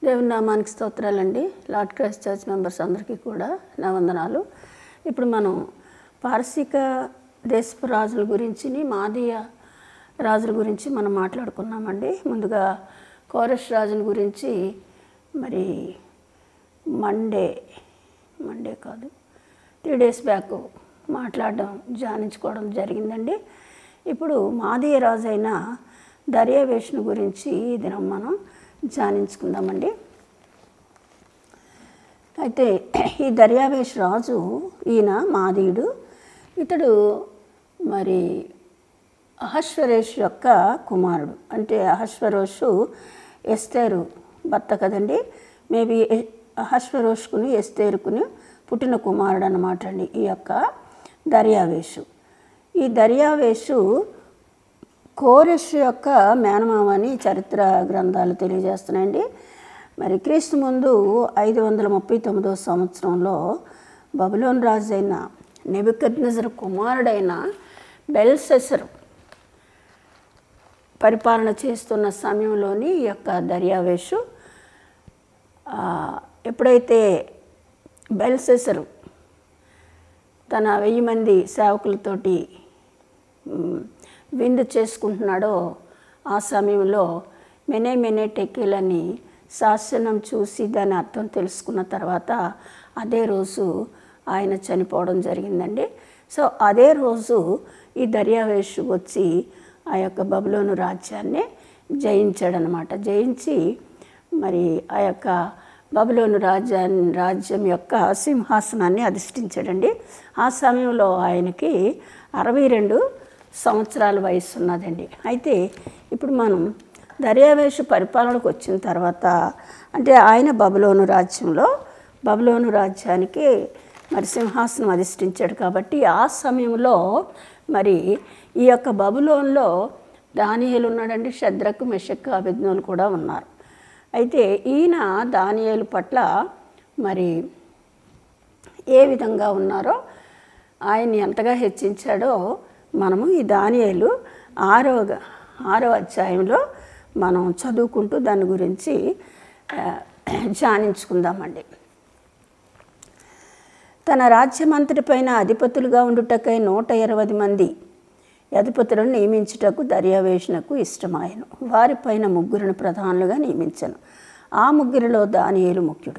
దేవుని నామానికి స్తోత్రాలండి లార్డ్ క్రైస్ట్ చర్చ్ మెంబర్స్ అందరికీ కూడా నా వందనాలు ఇప్పుడు మనం పారసీక దేశపు రాజుల గురించి మాదీయ రాజుల గురించి మనం మాట్లాడుకున్నామండి ముందుగా కోరస్ రాజుల గురించి మరి మండే మండే కాదు త్రీ డేస్ బ్యాక్ మాట్లాడడం ధ్యానించుకోవడం జరిగిందండి ఇప్పుడు మాదీయ రాజు అయిన దర్యావేషుని గురించి ఈ దినం మనం ధ్యానించుకుందామండి అయితే ఈ దర్యావేష్ రాజు ఈయన మాదీయుడు ఇతడు మరి అహశ్వరేష్ యొక్క కుమారుడు అంటే అహశ్వరోషు ఎస్తేరు భర్త కదండి మేబీ అహశ్వరోషుకుని ఎస్తేరుకుని పుట్టిన కుమారుడు అనమాట అండి ఈ యొక్క దర్యావేషు ఈ దర్యావేషు కోరెష్ యొక్క మేనమామ అని చరిత్ర గ్రంథాలు తెలియజేస్తున్నాయండి మరి క్రీస్తు ముందు ఐదు వందల ముప్పై తొమ్మిదో సంవత్సరంలో బబులోన్ రాజు అయిన నెబుకద్నజర్ కుమారుడైన బెల్సెసర్ పరిపాలన చేస్తున్న సమయంలోని ఈ యొక్క దర్యావేషు ఆ, ఎప్పుడైతే బెల్సెసరు తన వెయ్యి మంది సేవకులతోటి మ్, విందు చేసుకుంటున్నాడో ఆ సమయంలో మెనే మెనే టెక్కిలని శాసనం చూసి దాని అర్థం తెలుసుకున్న తర్వాత అదే రోజు ఆయన చనిపోవడం జరిగిందండి సో అదే రోజు ఈ దర్యావేషు వచ్చి ఆ యొక్క బబులోను రాజ్యాన్ని జయించాడనమాట జయించి మరి ఆ యొక్క బబులోను రాజ్యాన్ని రాజ్యం యొక్క సింహాసనాన్ని అధిష్ఠించాడండి ఆ సమయంలో ఆయనకి అరవై రెండు సంవత్సరాల వయసు ఉన్నదండి అయితే ఇప్పుడు మనం దర్యావేషు పరిపాలనకు వచ్చిన తర్వాత అంటే ఆయన బబులోను రాజ్యంలో బబులోను రాజ్యానికి మరి సింహాసనం అధిష్ఠించాడు కాబట్టి ఆ సమయంలో మరి ఈ యొక్క బబులోన్లో దానియేలు ఉన్నాడండి శద్రకు మెషక్ అభిజ్ఞులు కూడా ఉన్నారు అయితే ఈయన దానియేలు పట్ల మరి ఏ విధంగా ఉన్నారో ఆయన్ని ఎంతగా హెచ్చించాడో మనము ఈ దానియేలు ఆరో ఆరో అధ్యాయంలో మనం చదువుకుంటూ దాని గురించి ఆ, ధ్యానించుకుందామండి తన రాజ్యమంతటిపైన అధిపతులుగా ఉండుటకై నూట ఇరవై మంది అధిపతులను నియమించుటకు దర్యావేషణకు ఇష్టమాయను వారిపైన ముగ్గురిని ప్రధానులుగా నియమించను ఆ ముగ్గురిలో దానియేలు ముఖ్యుడు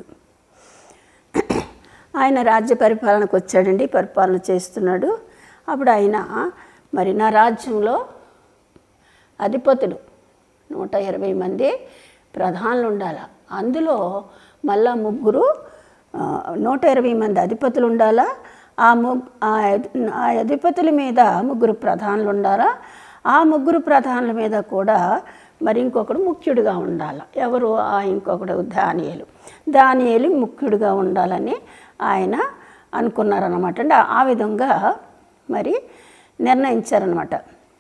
ఆయన రాజ్య పరిపాలనకు వచ్చాడండి పరిపాలన చేస్తున్నాడు అప్పుడు ఆయన మరి నా రాజ్యంలో అధిపతులు నూట ఇరవై మంది ప్రధానులు ఉండాలి అందులో మళ్ళా ముగ్గురు ఆ, నూట ఇరవై మంది అధిపతులు ఉండాలా ఆ ముగ్ ఆ అధి- ఆ అధిపతుల మీద ముగ్గురు ప్రధానులు ఉండాలా ఆ ముగ్గురు ప్రధానుల మీద కూడా మరి ఇంకొకడు ముఖ్యుడిగా ఉండాలి ఎవరు ఆ ఇంకొకడు దానియేలు దానియేలు ముఖ్యుడిగా ఉండాలని ఆయన అనుకున్నారన్నమాట అంటే ఆ విధంగా మరి నిర్ణయించారనమాట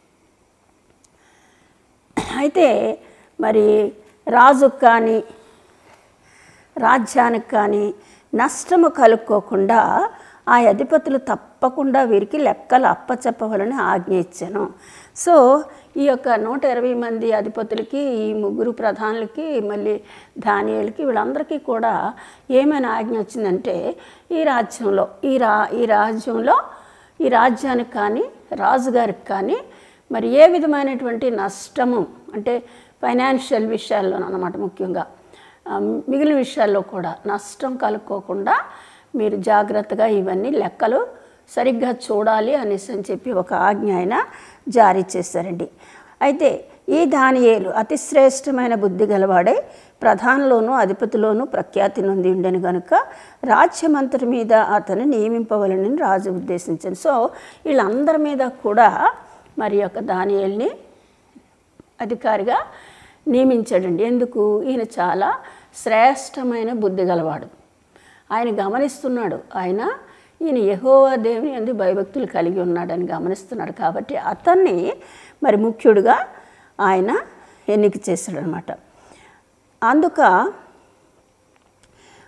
అయితే మరి రాజుకు కానీ రాజ్యానికి కానీ నష్టము కలుక్కోకుండా ఆ అధిపతులు తప్పకుండా వీరికి లెక్కలు అప్పచెప్పవాలని ఆజ్ఞ ఇచ్చాను సో ఈ యొక్క నూట ఇరవై మంది అధిపతులకి ఈ ముగ్గురు ప్రధానులకి మళ్ళీ ధాన్యాలకి వీళ్ళందరికీ కూడా ఏమైనా ఆజ్ఞ వచ్చిందంటే ఈ రాజ్యంలో ఈ రా ఈ రాజ్యంలో ఈ రాజ్యానికి కానీ రాజుగారికి కానీ మరి ఏ విధమైనటువంటి నష్టము అంటే ఫైనాన్షియల్ విషయాల్లో అన్నమాట ముఖ్యంగా ఆ, మిగిలిన విషయాల్లో కూడా నష్టం కలుక్కోకుండా మీరు జాగ్రత్తగా ఇవన్నీ లెక్కలు సరిగ్గా చూడాలి అనేసి అని చెప్పి ఒక ఆజ్ఞ ఆయన జారీ చేశారండి అయితే ఈ దానియేలు అతి శ్రేష్టమైన బుద్ధి గలవాడై ప్రధానలోను అధిపతిలోను ప్రఖ్యాతి నొంది ఉండని కనుక రాజ్యమంతటి మీద అతను నియమింపవలని రాజు ఉద్దేశించాను సో వీళ్ళందరి మీద కూడా మరి యొక్క దానియేల్ని అధికారిగా నియమించాడండి ఎందుకు ఈయన చాలా శ్రేష్టమైన బుద్ధి గలవాడు ఆయన గమనిస్తున్నాడు ఆయన ఈయన యెహోవా దేవుని ఎందు భయభక్తులు కలిగి ఉన్నాడని గమనిస్తున్నాడు కాబట్టి అతన్ని మరి ముఖ్యుడుగా ఆయన ఎన్నిక చేశాడు అనమాట అందుక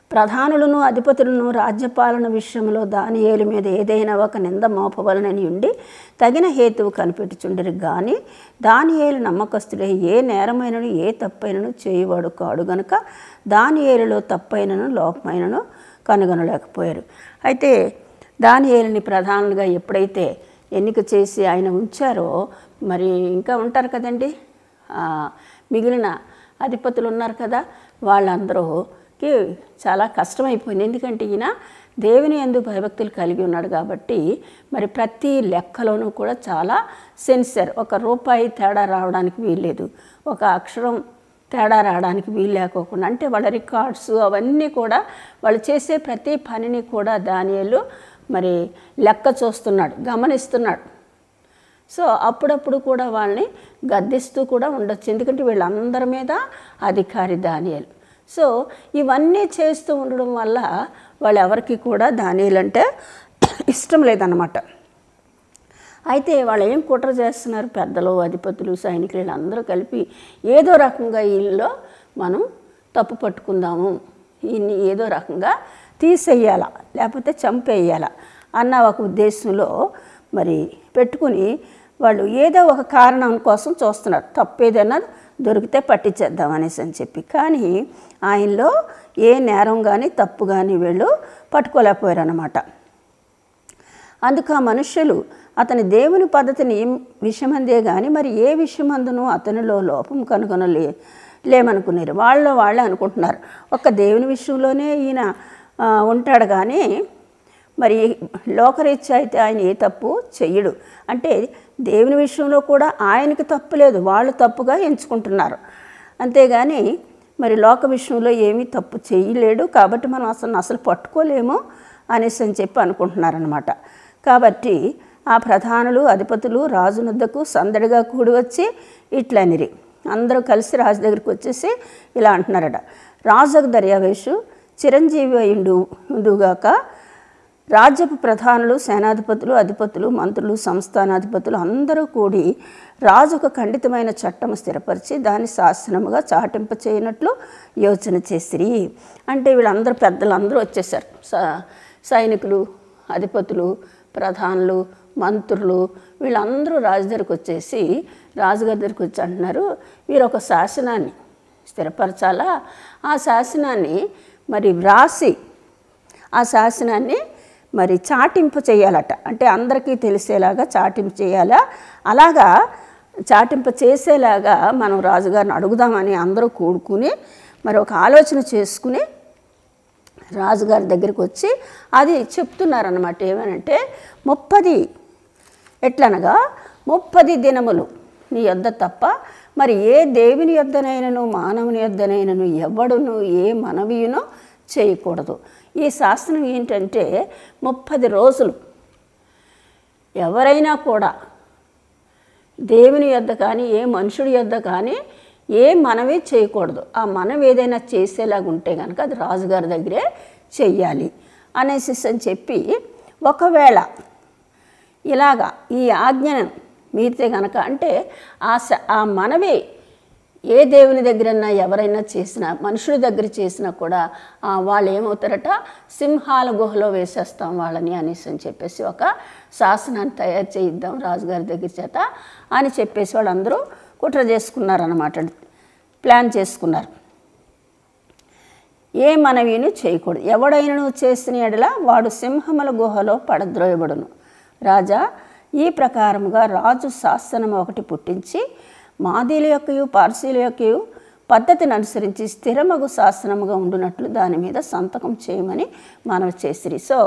ప్రధానులను అధిపతులను రాజ్యపాలన విషయంలో దానియేలు మీద ఏదైనా ఒక నింద మోపవలనని ఉండి తగిన హేతువు కనిపెట్టుచుండరు కానీ దానియేలు నమ్మకస్తుడే ఏ నేరమైనను ఏ తప్పైనను చేయువాడు కాడు గనుక దానియేలులో తప్పైనను లోపమైనను కనుగొనలేకపోయారు అయితే దానియేలుని ప్రధానులుగా ఎప్పుడైతే ఎన్నిక చేసి ఆయన ఉంచారో మరి ఇంకా ఉంటారు కదండి ఆ, మిగిలిన అధిపతులు ఉన్నారు కదా వాళ్ళందరూకి చాలా కష్టమైపోయింది ఎందుకంటే ఈయన దేవుని ఎందు భయభక్తులు కలిగి ఉన్నాడు కాబట్టి మరి ప్రతి లెక్కలోనూ కూడా చాలా సెన్సర్ ఒక రూపాయి తేడా రావడానికి వీల్లేదు ఒక అక్షరం తేడా రావడానికి వీలు లేకోకుండా అంటే వాళ్ళ రికార్డ్స్ అవన్నీ కూడా వాళ్ళు చేసే ప్రతి పనిని కూడా దానియలు మరి లెక్క చూస్తున్నాడు గమనిస్తున్నాడు సో అప్పుడప్పుడు కూడా వాళ్ళని గద్దిస్తూ కూడా ఉండొచ్చు ఎందుకంటే వీళ్ళందరి మీద అధికారి దానియలు సో ఇవన్నీ చేస్తూ ఉండడం వల్ల వాళ్ళు ఎవరికి కూడా దానియలు అంటే ఇష్టం లేదన్నమాట అయితే వాళ్ళు ఏం కుట్ర చేస్తున్నారు పెద్దలు అధిపతులు సైనికులు వీళ్ళందరూ కలిపి ఏదో రకంగా వీళ్ళలో మనం తప్పు పట్టుకుందాము ఈయన్ని ఏదో రకంగా తీసేయాల లేకపోతే చంపేయాల అన్న ఒక ఉద్దేశంలో మరి పెట్టుకుని వాళ్ళు ఏదో ఒక కారణం కోసం చూస్తున్నారు తప్పు ఏదైనా దొరికితే పట్టించేద్దాం అనేసి అని చెప్పి కానీ ఆయనలో ఏ నేరం కానీ తప్పు కానీ వీళ్ళు పట్టుకోలేకపోయారు అన్నమాట అందుకు ఆ మనుష్యులు అతని దేవుని పద్ధతిని విషమందే కానీ మరి ఏ విషయమందును అతనిలో లోపం కనుగొనలే లేమనుకున్నారు వాళ్ళు వాళ్ళే అనుకుంటున్నారు ఒక్క దేవుని విషయంలోనే ఈయన ఆ, ఉంటాడు కానీ మరి లోకరీత్యా అయితే ఆయన ఏ తప్పు చెయ్యడు అంటే దేవుని విషయంలో కూడా ఆయనకి తప్పు లేదు వాళ్ళు తప్పుగా ఎంచుకుంటున్నారు అంతేగాని మరి లోక విషయంలో ఏమీ తప్పు చేయలేడు కాబట్టి మనం అసలు అసలు పట్టుకోలేము అనేసి అని చెప్పి అనుకుంటున్నారనమాట కాబట్టి ఆ ప్రధానులు అధిపతులు రాజునొద్దకు సందడిగా కూడి వచ్చి ఇట్లనిరి అందరూ కలిసి రాజు దగ్గరికి వచ్చేసి ఇలా అంటున్నారట రాజుకు దర్యావేషు చిరంజీవి అయిండు ఉండుగాక రాజ్యపు ప్రధానులు సేనాధిపతులు అధిపతులు మంత్రులు సంస్థానాధిపతులు అందరూ కూడి రాజు ఒక ఖండితమైన చట్టము స్థిరపరిచి దాన్ని శాసనముగా చాటింప చేయనట్లు యోచన చేసిరి అంటే వీళ్ళందరూ పెద్దలందరూ వచ్చేసారు స- సైనికులు అధిపతులు ప్రధానులు మంత్రులు వీళ్ళందరూ రాజు దగ్గరికి వచ్చేసి రాజుగారి దగ్గరికి వచ్చి అంటున్నారు వీరు ఒక శాసనాన్ని స్థిరపరచాలా ఆ శాసనాన్ని మరి వ్రాసి ఆ శాసనాన్ని మరి చాటింపు చేయాలట అంటే అందరికీ తెలిసేలాగా చాటింపు చేయాలా అలాగా చాటింపు చేసేలాగా మనం రాజుగారిని అడుగుదామని అందరూ కూడుకుని మరి ఒక ఆలోచన చేసుకుని రాజుగారి దగ్గరికి వచ్చి అది చెప్తున్నారన్నమాట ఏమనంటే ముప్పది ఎట్లనగా ముప్పది దినములు నీ యొద్ద తప్ప మరి ఏ దేవుని యొద్దనైనను మానవుని యొద్దనైనను ఎవడును ఏ మనవియునో చేయకూడదు ఈ శాస్త్రం ఏంటంటే ముప్పది రోజులు ఎవరైనా కూడా దేవుని యొద్ద కానీ ఏ మనుషుడి యొద్ద కానీ ఏ మనవి చేయకూడదు ఆ మనం ఏదైనా చేసేలాగా ఉంటే కనుక అది రాజుగారి దగ్గరే చెయ్యాలి అనేసి అని చెప్పి ఒకవేళ ఇలాగా ఈ ఆజ్ఞను మీరితే కనుక అంటే ఆ స- ఆ మనవి ఏ దేవుని దగ్గరన్నా ఎవరైనా చేసినా మనుషుల దగ్గర చేసినా కూడా ఆ, వాళ్ళు ఏమవుతారట సింహాల గుహలో వేసేస్తాం వాళ్ళని అనేసి అని చెప్పేసి ఒక శాసనాన్ని తయారు చేయిద్దాం రాజుగారి దగ్గర చేత అని చెప్పేసి వాళ్ళందరూ కుట్ర చేసుకున్నారన్నమాట ప్లాన్ చేసుకున్నారు ఏ మనవిని చేయకూడదు ఎవడైనను చేసిన ఎడల వాడు సింహముల గుహలో పడద్రోయబడును రాజా ఈ ప్రకారముగా రాజు శాసనం ఒకటి పుట్టించి మాదీల యొక్కయు పార్సీల యొక్కయు పద్ధతిని అనుసరించి స్థిరమగు శాసనముగా ఉండునట్లు దాని మీద సంతకం చేయమని మనవి చేసిరి సో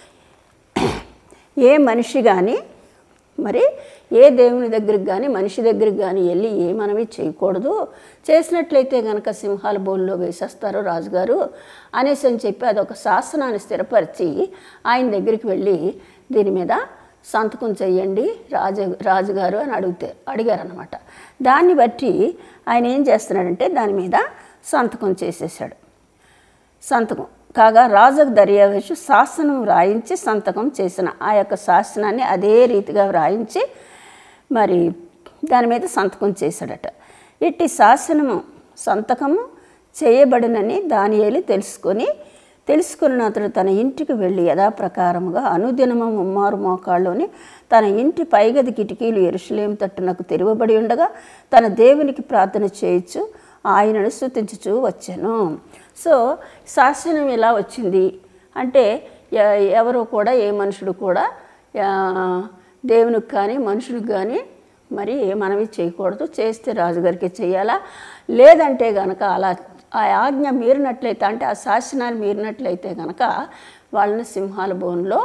ఏ మనిషి కానీ మరి ఏ దేవుని దగ్గరికి కానీ మనిషి దగ్గరికి కానీ వెళ్ళి ఏ మనవి చేయకూడదు చేసినట్లయితే కనుక సింహాల బోల్లో వేసేస్తారు రాజుగారు అనేసి అని చెప్పి అదొక శాసనాన్ని స్థిరపరిచి ఆయన దగ్గరికి వెళ్ళి దీని మీద సంతకం చెయ్యండి రాజు రాజుగారు అని అడిగితే అడిగారనమాట దాన్ని బట్టి ఆయన ఏం చేస్తున్నాడంటే దాని మీద సంతకం చేసేసాడు సంతకం కాగా రాజుకు దర్యావేషు శాసనం వ్రాయించి సంతకం చేసిన ఆ యొక్క శాసనాన్ని అదే రీతిగా వ్రాయించి మరి దాని మీద సంతకం చేశాడట ఇట్టి శాసనము సంతకము చేయబడినని దానియేలు తెలుసుకొని తెలుసుకున్న అతడు తన ఇంటికి వెళ్ళి యథాప్రకారముగా అనుదినము ముమ్మారు మోకాళ్ళలోని తన ఇంటి పైగది కిటికీలు ఎరుషులేం తట్టునకు తెరవబడి ఉండగా తన దేవునికి ప్రార్థన చేయొచ్చు ఆయనను స్థుతించుచూ వచ్చాను సో శాసనం ఎలా వచ్చింది అంటే ఎ- ఎవరు కూడా ఏ మనుషుడు కూడా ఆ, దేవునికి కానీ మనుషుడికి కానీ మరి ఏ మనవి చేయకూడదు చేస్తే రాజుగారికి చేయాలా లేదంటే గనక అలా ఆ ఆజ్ఞ మీరినట్లయితే అంటే ఆ శాసనాలు మీరినట్లయితే గనక వాళ్ళని సింహాల బోన్లో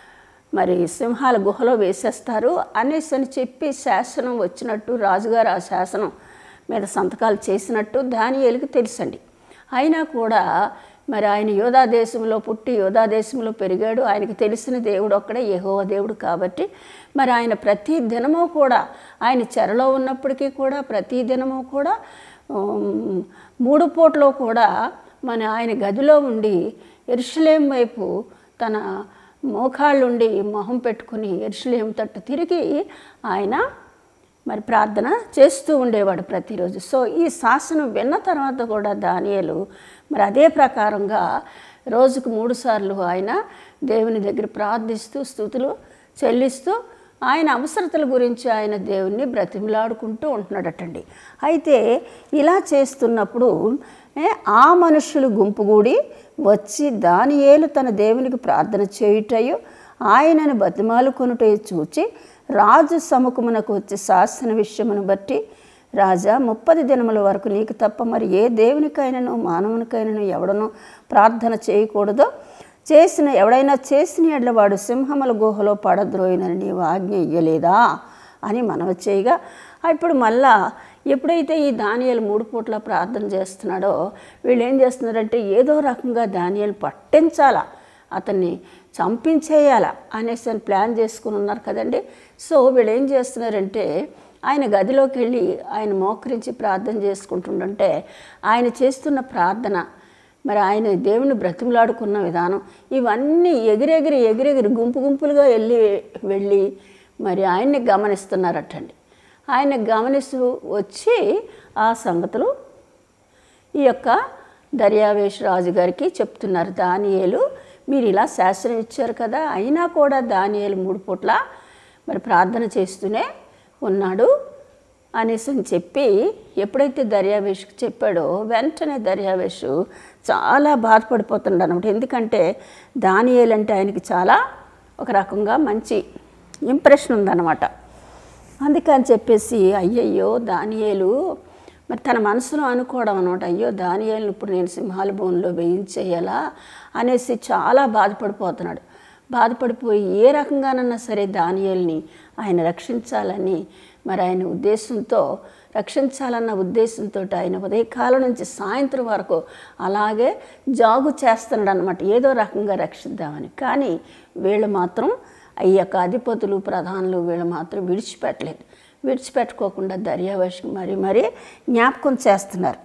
మరి సింహాల గుహలో వేసేస్తారు అనేసి అని చెప్పి శాసనం వచ్చినట్టు రాజుగారు ఆ శాసనం మీద సంతకాలు చేసినట్టు దానియేలుకి తెలుసండి అయినా కూడా మరి ఆయన యోధా దేశంలో పుట్టి యోధా దేశంలో పెరిగాడు ఆయనకి తెలిసిన దేవుడు ఒక్కడే యెహోవా దేవుడు కాబట్టి మరి ఆయన ప్రతి దినము కూడా ఆయన చెరలో ఉన్నప్పటికీ కూడా ప్రతి దినము కూడా ఉమ్, మూడు పూటలో కూడా మన ఆయన గదిలో ఉండి ఎరుషలేం వైపు తన మోకాళ్ళుండి మొహం పెట్టుకుని ఎరుషలేం తట్టు తిరిగి ఆయన మరి ప్రార్థన చేస్తూ ఉండేవాడు ప్రతిరోజు సో ఈ శాసనం విన్న తర్వాత కూడా దానియలు మరి అదే ప్రకారంగా రోజుకు మూడు సార్లు ఆయన దేవుని దగ్గర ప్రార్థిస్తూ స్థుతులు చెల్లిస్తూ ఆయన అవసరతల గురించి ఆయన దేవుణ్ణి బ్రతిమలాడుకుంటూ ఉంటున్నాడటండి అయితే ఇలా చేస్తున్నప్పుడు ఏ, ఆ మనుషులు గుంపుగూడి వచ్చి దానియేలు తన దేవునికి ప్రార్థన చేయుటయు ఆయనను బతిమాలు కొనుటయు చూచి రాజు సముఖమునకు వచ్చి శాసన విషయమును బట్టి రాజా ముప్పది దినముల వరకు నీకు తప్ప మరి ఏ దేవునికైనాను మానవునికైనాను ఎవడనో ప్రార్థన చేయకూడదో చేసిన ఎవడైనా చేసిన ఎడ్ల వాడు సింహముల గుహలో పడద్రోయినని నీవు ఆజ్ఞ ఇయ్యలేదా అని మనవి చేయగా ఇప్పుడు మళ్ళా ఎప్పుడైతే ఈ దానియాలు మూడు పూట్ల ప్రార్థన చేస్తున్నాడో వీళ్ళు ఏం చేస్తున్నారంటే ఏదో రకంగా దానియాలు పట్టించాలా అతన్ని చంపించేయాలా అనేసి అని ప్లాన్ చేసుకుని ఉన్నారు కదండి సో వీళ్ళు ఏం చేస్తున్నారంటే ఆయన గదిలోకి వెళ్ళి ఆయన మోకరించి ప్రార్థన చేసుకుంటుండంటే ఆయన చేస్తున్న ప్రార్థన మరి ఆయన దేవుని బ్రతిమలాడుకున్న విధానం ఇవన్నీ ఎగిరెగిరి ఎగిరెగిరి గుంపు గుంపులుగా వెళ్ళి వెళ్ళి మరి ఆయన్ని గమనిస్తున్నారటండి ఆయన గమనిస్తూ వచ్చి ఆ సంగతులు ఈ యొక్క దర్యావేష్ రాజు గారికి చెప్తున్నారు దానియేలు మీరు ఇలా శాసనం ఇచ్చారు కదా అయినా కూడా దానియేలు మూడు పూట్ల మరి ప్రార్థన చేస్తూనే ఉన్నాడు అనేసి అని చెప్పి ఎప్పుడైతే దర్యావేష్కి చెప్పాడో వెంటనే దర్యావేష్ చాలా బాధపడిపోతున్నాడు అనమాట ఎందుకంటే దానియేలు అంటే ఆయనకి చాలా ఒక రకంగా మంచి ఇంప్రెషన్ ఉందన్నమాట అందుకని చెప్పేసి అయ్యయ్యో దానియేలు మరి తన మనసులో అనుకోవడం అనమాట అయ్యో దానియేలుని ఇప్పుడు నేను సింహాల భూమిలో వేయించేయాలా అనేసి చాలా బాధపడిపోతున్నాడు బాధపడిపోయి ఏ రకంగానన్నా సరే దానియేల్ని ఆయన రక్షించాలని మరి ఆయన ఉద్దేశంతో రక్షించాలన్న ఉద్దేశంతో ఆయన ఉదయకాలం నుంచి సాయంత్రం వరకు అలాగే జాగు చేస్తున్నాడు అనమాట ఏదో రకంగా రక్షిద్దామని కానీ వీళ్ళు మాత్రం ఈ యొక్క అధిపతులు ప్రధానులు వీళ్ళు మాత్రం విడిచిపెట్టలేదు విడిచిపెట్టుకోకుండా దర్యావేషకు మరీ మరీ జ్ఞాపకం చేస్తున్నారు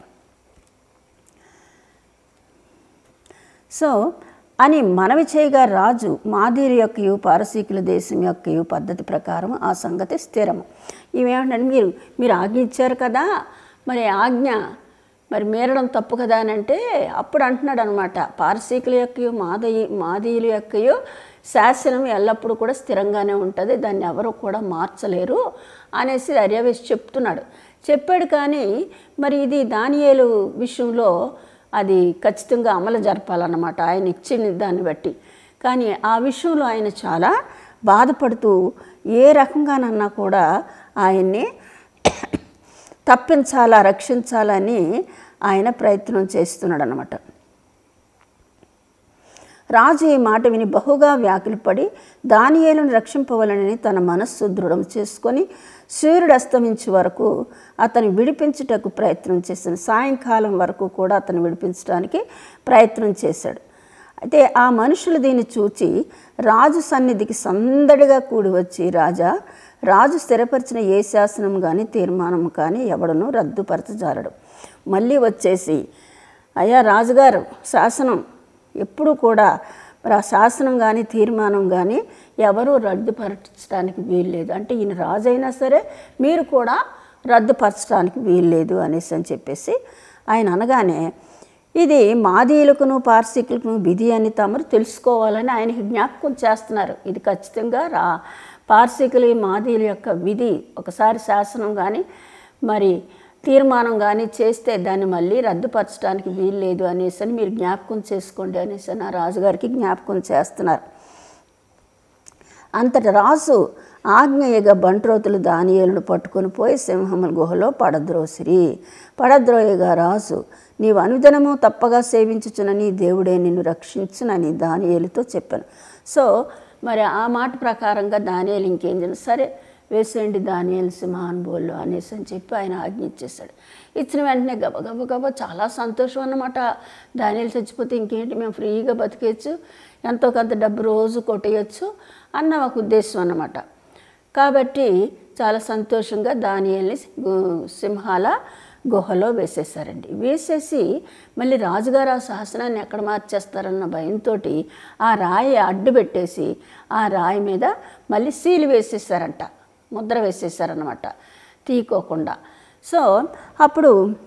సో అని మనవి చేయగా రాజు మాదిరి యొక్కయు పారసీకుల దేశం యొక్కయు పద్ధతి ప్రకారం ఆ సంగతి స్థిరము ఇవేమంటే మీరు మీరు ఆజ్ఞ ఇచ్చారు కదా మరి ఆజ్ఞ మరి మీరడం తప్పు కదా అని అంటే అప్పుడు అంటున్నాడు అనమాట పారసీకుల యొక్కయు మాదయి మాదీయుల యొక్కయు శాసనం ఎల్లప్పుడూ కూడా స్థిరంగానే ఉంటుంది దాన్ని ఎవరు కూడా మార్చలేరు అనేసి అర్యవేసి చెప్తున్నాడు చెప్పాడు కానీ మరి ఇది దానియేలు విషయంలో అది ఖచ్చితంగా అమలు జరపాలన్నమాట ఆయన ఇచ్చిన దాన్ని బట్టి కానీ ఆ విషయంలో ఆయన చాలా బాధపడుతూ ఏ రకంగానన్నా కూడా ఆయన్ని తప్పించాలా రక్షించాలని ఆయన ప్రయత్నం చేస్తున్నాడు అనమాట రాజు ఈ మాట విని బహుగా వ్యాకులపడి దానియేలును రక్షింపవలనని తన మనస్సు దృఢం చేసుకొని సూర్యుడు అస్తమించే వరకు అతను విడిపించుటకు ప్రయత్నం చేశాను సాయంకాలం వరకు కూడా అతను విడిపించడానికి ప్రయత్నం చేశాడు అయితే ఆ మనుషులు దీన్ని చూచి రాజు సన్నిధికి సందడిగా కూడి వచ్చి రాజా రాజు స్థిరపరిచిన ఏ శాసనం కానీ తీర్మానం కానీ ఎవడనూ రద్దుపరచజాలడు మళ్ళీ వచ్చేసి అయ్యా రాజుగారు శాసనం ఎప్పుడు కూడా మరి ఆ శాసనం కానీ తీర్మానం కానీ ఎవరూ రద్దుపరచడానికి వీల్లేదు అంటే ఈయన రాజు అయినా సరే మీరు కూడా రద్దుపరచడానికి వీల్లేదు అనేసి అని చెప్పేసి ఆయన అనగానే ఇది మాదీయులకును పార్సికులకును విధి అని తమరు తెలుసుకోవాలని ఆయనకి జ్ఞాపకం చేస్తున్నారు ఇది ఖచ్చితంగా రా పార్సికులు మాదీయుల యొక్క విధి ఒకసారి శాసనం కానీ మరి తీర్మానం కానీ చేస్తే దాన్ని మళ్ళీ రద్దుపరచడానికి వీలు లేదు అనేసి అని మీరు జ్ఞాపకం చేసుకోండి అనేసి అని ఆ రాజుగారికి జ్ఞాపకం చేస్తున్నారు అంతటి రాజు ఆగ్నేయగా బంట్రోతులు దానియేలును పట్టుకొని పోయి సింహముల గుహలో పడద్రోసిరి పడద్రోయగా రాజు నీవు అనుదినము తప్పగా సేవించుచున్న నీ దేవుడే నిన్ను రక్షించునని దానియేలుతో చెప్పాను సో మరి ఆ మాట ప్రకారంగా దానియేలు ఇంకేం చేయాలి సరే వేసేయండి దానియేలు సింహాన్ బోళ్ళు అనేసి అని చెప్పి ఆయన ఆజ్ఞ ఇచ్చేసాడు ఇచ్చిన వెంటనే గబ గబ గబ చాలా సంతోషం అన్నమాట దానియేలు చచ్చిపోతే ఇంకేంటి మేము ఫ్రీగా బతికేయచ్చు ఎంతో కొంత డబ్బు రోజు కొట్టేయచ్చు అన్న ఒక ఉద్దేశం అన్నమాట కాబట్టి చాలా సంతోషంగా దానియల్ని సింహాల గుహలో వేసేసారండి వేసేసి మళ్ళీ రాజుగారు ఆ శాసనాన్ని ఎక్కడ మార్చేస్తారన్న భయంతో ఆ రాయి అడ్డు పెట్టేసి ఆ రాయి మీద మళ్ళీ సీలు వేసేసారంట ముద్ర వేసేసారనమాట తీకోకుండా సో అప్పుడు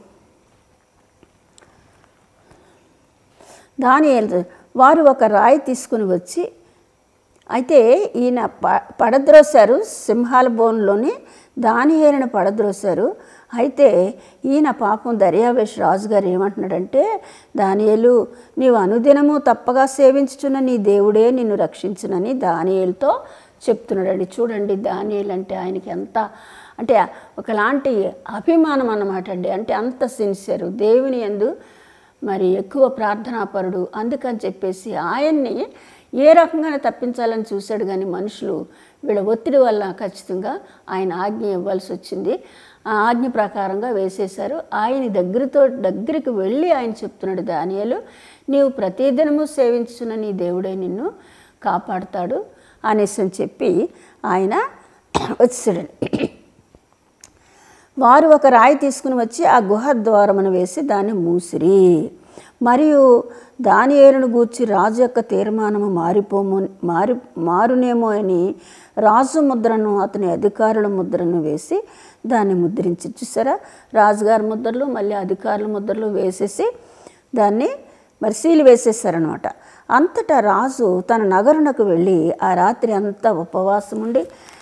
దాని వారు ఒక రాయి తీసుకుని వచ్చి అయితే ఈయన ప పడద్రోశారు సింహాల బోన్లోని దానియేలును పడద్రోశారు అయితే ఈయన పాపం దర్యావేష్ రాజుగారు ఏమంటున్నాడంటే దానియేలు నీవు అనుదినము తప్పగా సేవించుచున్న నీ దేవుడే నిన్ను రక్షించునని దానియేలుతో చెప్తున్నాడండి చూడండి దానియేలు అంటే ఆయనకి ఎంత అంటే ఒకలాంటి అభిమానం అన్నమాట అండి అంటే అంత సిన్సియర్ దేవుని ఎందు మరి ఎక్కువ ప్రార్థనాపరుడు అందుకని చెప్పేసి ఆయన్ని ఏ రకంగా తప్పించాలని చూశాడు కానీ మనుషులు వీళ్ళ ఒత్తిడి వల్ల ఖచ్చితంగా ఆయన ఆజ్ఞ ఇవ్వాల్సి వచ్చింది ఆ ఆజ్ఞ ప్రకారంగా వేసేశారు ఆయన దగ్గరతో దగ్గరికి వెళ్ళి ఆయన చెప్తున్నాడు దానియలు నీవు ప్రతిదినము సేవించున్న నీ దేవుడే నిన్ను కాపాడుతాడు అనేసి అని చెప్పి ఆయన వచ్చాడు వారు ఒక రాయి తీసుకుని వచ్చి ఆ గుహ ద్వారమును వేసి దాన్ని మూసిరి మరియు దాని ఏరును గూర్చి రాజు యొక్క తీర్మానము మారిపోము మారి మారునేమో అని రాజు ముద్రను అతని అధికారుల ముద్రను వేసి దాన్ని ముద్రించి చూసారా రాజుగారి ముద్రలు మళ్ళీ అధికారుల ముద్రలు వేసేసి దాన్ని మరి సీలు వేసేసారనమాట అంతటా రాజు తన నగరునకు వెళ్ళి ఆ రాత్రి అంతా ఉపవాసం ఉండి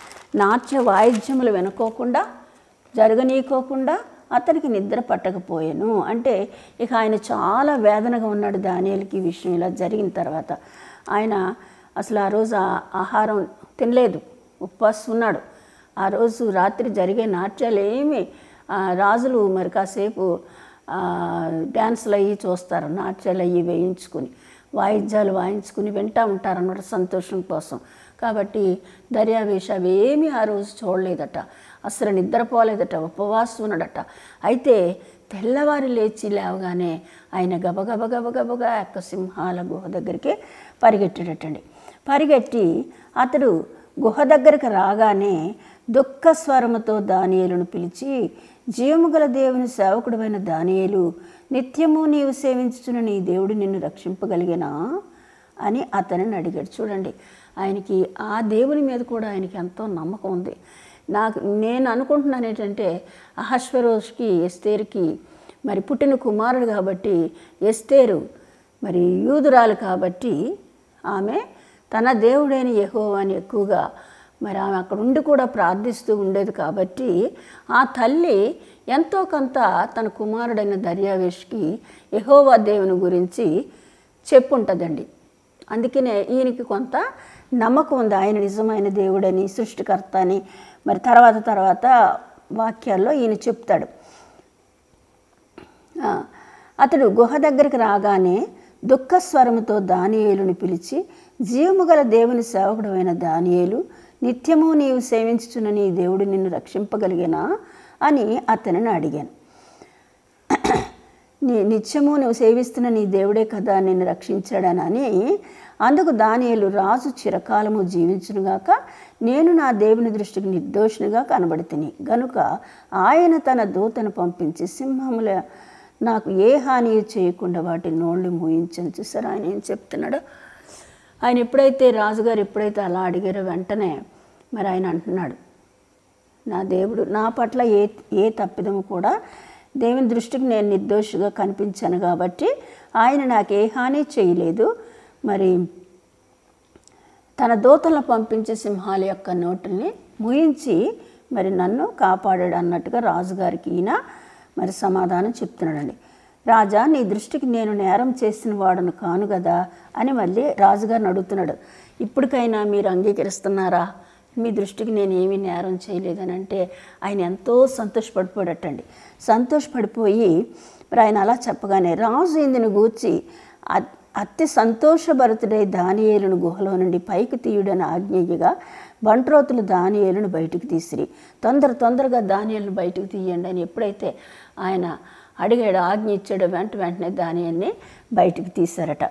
నాట్య వాయిద్యములు వినుకోకుండా జరగనీయకోకుండా అతనికి నిద్ర పట్టకపోయాను అంటే ఇక ఆయన చాలా వేదనగా ఉన్నాడు దానియాలకి ఈ విషయం ఇలా జరిగిన తర్వాత ఆయన అసలు ఆ రోజు ఆ ఆహారం తినలేదు ఉపవాసం ఉన్నాడు ఆ రోజు రాత్రి జరిగే నాట్యాలు ఏమి ఆ, రాజులు మరి కాసేపు ఆ, డ్యాన్సులు అయ్యి చూస్తారు నాట్యాలు అయ్యి వేయించుకుని వాయిద్యాలు వాయించుకుని వింటూ ఉంటారన్నమాట సంతోషం కోసం కాబట్టి దర్యావేష అవేమీ ఆ రోజు చూడలేదట అసలు నిద్రపోలేదట ఉపవాసం ఉన్నాడట అయితే తెల్లవారి లేచి లేవగానే ఆయన గబగబ గబగబగా యొక్క సింహాల గుహ దగ్గరికి పరిగెట్టాడటండి పరిగెట్టి అతడు గుహ దగ్గరికి రాగానే దుఃఖ స్వరముతో దానియేలును పిలిచి జీవము గల దేవుని సేవకుడమైన దానియేలు నిత్యము నీవు సేవించుచున్న నీ దేవుడు నిన్ను రక్షింపగలిగినా అని అతనిని అడిగాడు చూడండి ఆయనకి ఆ దేవుని మీద కూడా ఆయనకి ఎంతో నమ్మకం ఉంది నాకు నేను అనుకుంటున్నాను ఏంటంటే అహశ్వరోష్కి ఎస్తేరుకి మరి పుట్టిన కుమారుడు కాబట్టి ఎస్తేరు మరి యూదురాలు కాబట్టి ఆమె తన దేవుడైన యెహోవాని ఎక్కువగా మరి ఆమె అక్కడ ఉండి కూడా ప్రార్థిస్తూ ఉండేది కాబట్టి ఆ తల్లి ఎంతో కొంత తన కుమారుడైన దర్యావేష్కి యెహోవా దేవుని గురించి చెప్పుంటుందండి అందుకనే ఈయనకి కొంత నమ్మకం ఉంది ఆయన నిజమైన దేవుడని సృష్టికర్త అని మరి తర్వాత తర్వాత వాక్యాల్లో ఈయన చెప్తాడు ఆ, అతడు గుహ దగ్గరికి రాగానే దుఃఖస్వరముతో దానియేలుని పిలిచి జీవము గల దేవుని సేవకుడమైన దానియేలు నిత్యము నీవు సేవించుచున్న నీ దేవుడు నిన్ను రక్షింపగలిగినా అని అతనిని అడిగాను నీ నిత్యము నువ్వు సేవిస్తున్న నీ దేవుడే కదా నిన్ను రక్షించాడనని అందుకు దానియేలు రాజు చిరకాలము జీవించునుగాక నేను నా దేవుని దృష్టికి నిర్దోషినిగా కనబడితిని గనుక ఆయన తన దూతను పంపించి సింహముల నాకు ఏ హాని చేయకుండా వాటి నోళ్ళు మూయించని చూసారు ఆయన ఏం చెప్తున్నాడు ఆయన ఎప్పుడైతే రాజుగారు ఎప్పుడైతే అలా అడిగారో వెంటనే మరి ఆయన అంటున్నాడు నా దేవుడు నా పట్ల ఏ ఏ తప్పిదము కూడా దేవుని దృష్టికి నేను నిర్దోషిగా కనిపించాను కాబట్టి ఆయన నాకు ఏ హాని చేయలేదు మరి తన దూతలను పంపించి సింహాల యొక్క నోటిని ముయించి మరి నన్ను కాపాడాడు అన్నట్టుగా రాజుగారికి ఈయన మరి సమాధానం చెప్తున్నాడండి రాజా నీ దృష్టికి నేను నేరం చేసిన వాడను కాను కదా అని మళ్ళీ రాజుగారిని అడుగుతున్నాడు ఇప్పటికైనా మీరు అంగీకరిస్తున్నారా మీ దృష్టికి నేను ఏమీ నేరం చేయలేదని అంటే ఆయన ఎంతో సంతోషపడిపోయాడటండి సంతోషపడిపోయి మరి ఆయన అలా చెప్పగానే రాజు ఇందుని గూర్చి అ- అతి సంతోషభరితుడై దానియేలును గుహలో నుండి పైకి తీయుడని ఆజ్ఞయ్యగా బంట్రోతులు దానియేలును బయటికి తీసిరి తొందర తొందరగా దానియేలును బయటికి తీయండి అని ఎప్పుడైతే ఆయన అడిగాడు ఆజ్ఞ ఇచ్చాడో వెంట వెంటనే దానియల్ని బయటికి తీశారట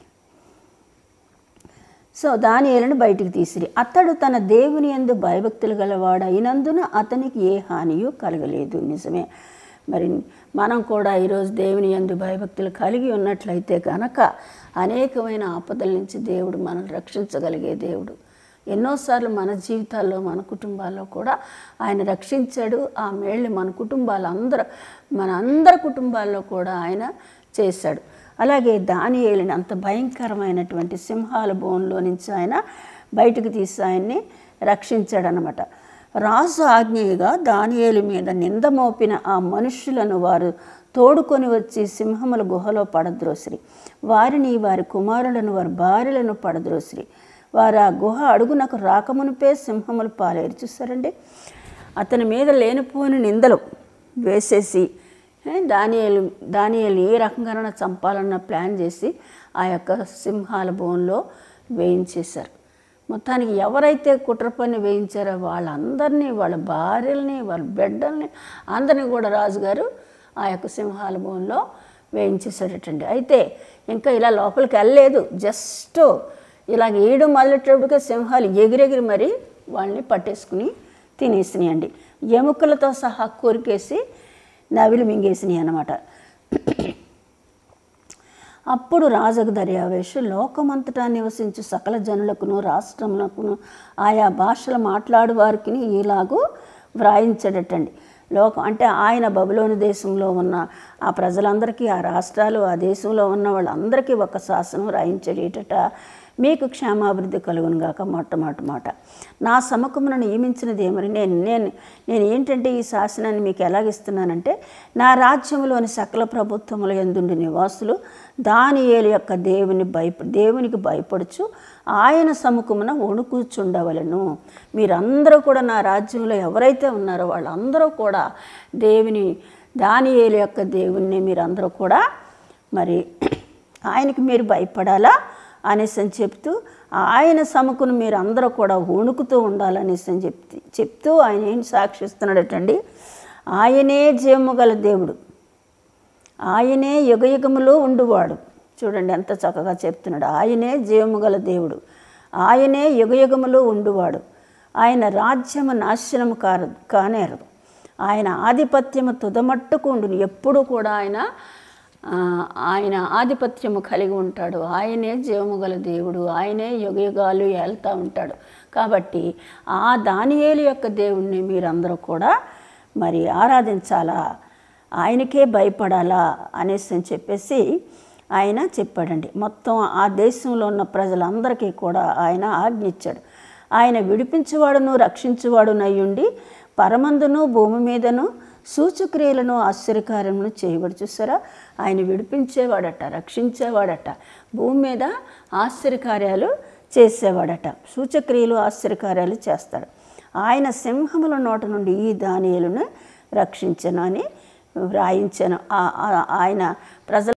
సో దానియేలును బయటికి తీసిరి అతడు తన దేవుని యందు భయభక్తులు గలవాడు అయినందున అతనికి ఏ హానియు కలగలేదు నిజమే మరి మనం కూడా ఈరోజు దేవుని యందు భయభక్తులు కలిగి ఉన్నట్లయితే కనుక అనేకమైన ఆపదల నుంచి దేవుడు మనల్ని రక్షించగలిగే దేవుడు ఎన్నోసార్లు మన జీవితాల్లో మన కుటుంబాల్లో కూడా ఆయన రక్షించాడు ఆ మేళ్ళు మన కుటుంబాలందరూ మన అందరి కుటుంబాల్లో కూడా ఆయన చేశాడు అలాగే దానియేలుని అంత భయంకరమైనటువంటి సింహాల బోన్లో నుంచి ఆయన బయటకు తీసి ఆయన్ని రక్షించాడనమాట రాజు ఆజ్ఞగా దానియేలు మీద నింద మోపిన ఆ మనుష్యులను వారు తోడుకొని వచ్చి సింహముల గుహలో పడద్రోసిరి వారిని వారి కుమారులను వారి భార్యలను పడద్రోసిరి వారు ఆ గుహ అడుగునకు రాకమునిపే సింహములు పాలేరు చూస్తారండి అతని మీద లేనిపోని నిందలు వేసేసి ఏ, దానియేలు దానియేలు ఏ రకంగానైనా చంపాలన్న ప్లాన్ చేసి ఆ యొక్క సింహాల బోన్లో వేయించేశారు మొత్తానికి ఎవరైతే కుట్ర పని వేయించారో వాళ్ళందరినీ వాళ్ళ భార్యల్ని వాళ్ళ బిడ్డల్ని అందరినీ కూడా రాజుగారు ఆ యొక్క సింహాల బోన్లో వేయించేశాడటండి అయితే ఇంకా ఇలా లోపలికి వెళ్ళలేదు జస్ట్ ఇలాగ ఏడు మళ్ళేటప్పటికే సింహాలు ఎగిరెగిరి మరి వాళ్ళని పట్టేసుకుని తినేసినాయండి ఎముకలతో సహా కొరికేసి నవిలి మింగేసినాయి అన్నమాట అప్పుడు రాజకు దర్యావేషు లోకమంతటా నివసించు సకల జనులకును రాష్ట్రములకును ఆయా భాషలు మాట్లాడు వారికి ఇలాగూ వ్రాయించాడటండి లోకం అంటే ఆయన బబులోని దేశంలో ఉన్న ఆ ప్రజలందరికీ ఆ రాష్ట్రాలు ఆ దేశంలో ఉన్న వాళ్ళందరికీ ఒక శాసనం రాయించేటట మీకు క్షేమాభివృద్ధి కలుగును గాక మొట్టమొదటి మాట నా సముఖమును నియమించినది ఏమని నేను నేను నేను ఏంటంటే ఈ శాసనాన్ని మీకు ఎలాగిస్తున్నానంటే నా రాజ్యంలోని సకల ప్రభుత్వముల ఎందుండి నివాసులు దానియేలు యొక్క దేవుని భయప దేవునికి భయపడుచు ఆయన సముఖమున వణుకుచుండవలను మీరందరూ కూడా నా రాజ్యంలో ఎవరైతే ఉన్నారో వాళ్ళందరూ కూడా దేవుని దానియేలు యొక్క దేవుణ్ణి మీరందరూ కూడా మరి ఆయనకి మీరు భయపడాలా అనేసి అని చెప్తూ ఆయన సముకును మీరు అందరూ కూడా వణుకుతూ ఉండాలనేసి అని చెప్తూ చెప్తూ ఆయన ఏం సాక్షిస్తున్నాడటండి ఆయనే జీవము గల దేవుడు ఆయనే యుగయుగములో ఉండువాడు చూడండి ఎంత చక్కగా చెప్తున్నాడు ఆయనే జీవము గల దేవుడు ఆయనే యుగయుగములో ఉండువాడు ఆయన రాజ్యము నాశనము కారదు కానేరదు ఆయన ఆధిపత్యము తుదమట్టుకు ఉండును ఎప్పుడు కూడా ఆయన ఆ, ఆయన ఆధిపత్యము కలిగి ఉంటాడు ఆయనే జీవము గల దేవుడు ఆయనే యుగయుగాలు ఏళ్తా ఉంటాడు కాబట్టి ఆ దానియేలు యొక్క దేవుణ్ణి మీరందరూ కూడా మరి ఆరాధించాలా ఆయనకే భయపడాలా అనేసి అని చెప్పేసి ఆయన చెప్పాడండి మొత్తం ఆ దేశంలో ఉన్న ప్రజలందరికీ కూడా ఆయన ఆజ్ఞ ఇచ్చాడు ఆయన విడిపించువాడును రక్షించువాడును అయ్యుండి పరమందును భూమి మీదను సూచక్రియలను ఆశ్చర్యకార్యములను చేయబడి చూసారా ఆయన విడిపించేవాడట రక్షించేవాడట భూమి మీద ఆశ్చర్యకార్యాలు చేసేవాడట సూచక్రియలు ఆశ్చర్యకార్యాలు చేస్తాడు ఆయన సింహముల నోట నుండి ఈ దానియలను రక్షించను అని వ్రాయించను ఆ- ఆ- ఆయన ప్రజల